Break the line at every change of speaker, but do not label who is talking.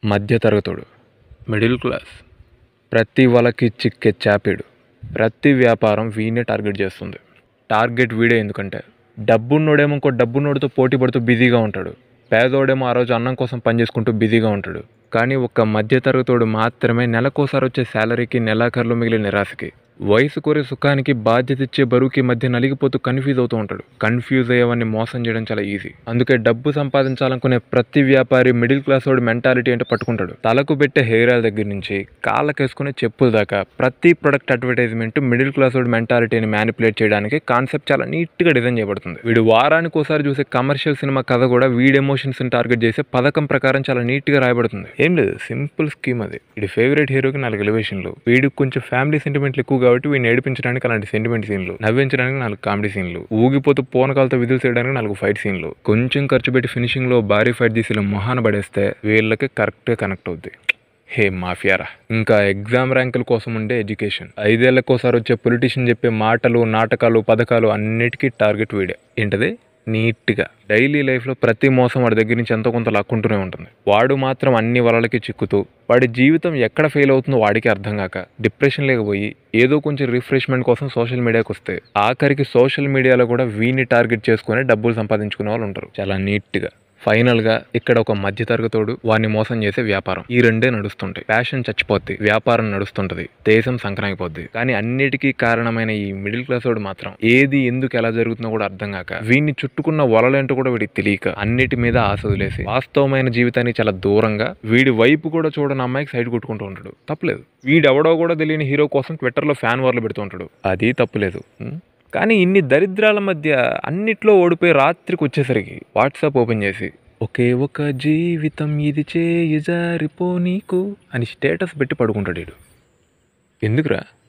మధ్యతరగతోడు middle class ప్రతి వాళ్ళకి చిక్కే చాపేడు ప్రతి వ్యాపారం వీనే టార్గెట్ చేస్తుంది టార్గెట్ వీడే ఎందుకంటే డబ్బున్నోడేమో ఇంకో డబ్బున్నోడితో పోటీ పడుతూ బిజీగా ఉంటాడు పేదోడేమో ఆ రోజు అన్నం కోసం పనిచేసుకుంటూ బిజీగా ఉంటాడు కానీ ఒక్క మధ్యతరగతోడు మాత్రమే నెలకోసారి వచ్చే శాలరీకి నెలాఖరులో మిగిలిన నిరాశకి వయసు కోరే సుఖానికి బాధ్యత ఇచ్చే బరువుకి మధ్య నలిగిపోతూ కన్ఫ్యూజ్ అవుతూ ఉంటాడు కన్ఫ్యూజ్ అయ్యేవాన్ని మోసం చేయడం చాలా ఈజీ అందుకే డబ్బు సంపాదించాలనుకునే ప్రతి వ్యాపారి మిడిల్ క్లాస్ వాడి మెంటాలిటీ అంటే పట్టుకుంటాడు తలకు పెట్టే హెయిర్ ఆయిల్ దగ్గర నుంచి కాళ్ళకేసుకునే చెప్పుల దాకా ప్రతి ప్రొడక్ట్ అడ్వర్టైజ్మెంట్ మిడిల్ క్లాస్ వాడి మెంటాలిటీని మ్యానిపులేట్ చేయడానికి కాన్సెప్ట్ చాలా నీట్గా డిజైన్ చేయబడుతుంది వీడు వారానికి ఒకసారి చూసే కమర్షియల్ సినిమా కథ కూడా వీడి ఎమోషన్స్ని టార్గెట్ చేసే పథకం ప్రకారం చాలా నీట్గా రాయబడుతుంది ఏం లేదు సింపుల్ స్కీమ్ అది వీడి ఫేవరెట్ హీరోకి నాలుగు ఎలివేషన్లు వీడికి కొంచెం ఫ్యామిలీ సెంటిమెంట్లు ఎక్కువ కాబట్టి వీడిని ఏడిపించడానికి అలాంటి సెంటిమెంట్ సీన్లు నవ్వించడానికి నాలుగు కామెడీ సీన్లు ఊగిపోతూ పూనకాలతో విధులు చేయడానికి నాలుగు ఫైట్ సీన్లు కొంచెం ఖర్చు పెట్టి ఫినిషింగ్ లో భారీ ఫైట్ తీసి ఇలా మొహాన పడేస్తే వీళ్ళకి కరెక్ట్ గా కనెక్ట్ అవుద్ది హే మాఫియారా ఇంకా ఎగ్జామ్ ర్యాంకుల కోసం ఉండే ఎడ్యుకేషన్ ఐదేళ్లకోసారి వచ్చే పొలిటీషియన్ చెప్పే మాటలు నాటకాలు పథకాలు అన్నిటికీ టార్గెట్ వీడే ఏంటది నీట్గా డైలీ లైఫ్లో ప్రతి మోసం వాడి దగ్గర నుంచి ఎంతో కొంత లాక్కుంటూనే ఉంటుంది వాడు మాత్రం అన్ని వలలకి చిక్కుతూ వాడి జీవితం ఎక్కడ ఫెయిల్ అవుతుందో వాడికి అర్థం కాక డిప్రెషన్ లేకపోయి ఏదో కొంచెం రిఫ్రెష్మెంట్ కోసం సోషల్ మీడియాకి వస్తే ఆఖరికి సోషల్ మీడియాలో కూడా వీని టార్గెట్ చేసుకుని డబ్బులు సంపాదించుకునే వాళ్ళు ఉంటారు చాలా నీట్గా ఫైనల్గా ఇక్కడ ఒక మధ్యతరగతోడు వాడిని మోసం చేసే వ్యాపారం ఈ రెండే నడుస్తుంటాయి ఫ్యాషన్ చచ్చిపోద్ది వ్యాపారం నడుస్తుంటది దేశం సంక్రాంతిపోద్ది కానీ అన్నిటికీ కారణమైన ఈ మిడిల్ క్లాస్ వాడు మాత్రం ఏది ఎందుకు ఎలా జరుగుతుందో కూడా అర్థం కాక వీడిని చుట్టుకున్న వలలేంటో కూడా వీడికి తెలియక అన్నిటి మీద ఆశ వదిలేసి వాస్తవమైన జీవితానికి చాలా దూరంగా వీడి వైపు కూడా చూడని అమ్మాయికి సైడ్ కొట్టుకుంటూ ఉంటాడు తప్పలేదు వీడెవడో కూడా తెలియని హీరో కోసం ట్విట్టర్లో ఫ్యాన్ వార్లు పెడుతూ ఉంటాడు అది తప్పులేదు ఉం? కానీ ఇన్ని దరిద్రాల మధ్య అన్నిట్లో ఓడిపోయి రాత్రికి వచ్చేసరికి వాట్సాప్ ఓపెన్ చేసి ఒకే ఒక జీవితం ఇది చేయి జారిపో నీకు అని స్టేటస్ పెట్టి పడుకుంటాడు వీడు ఎందుకురా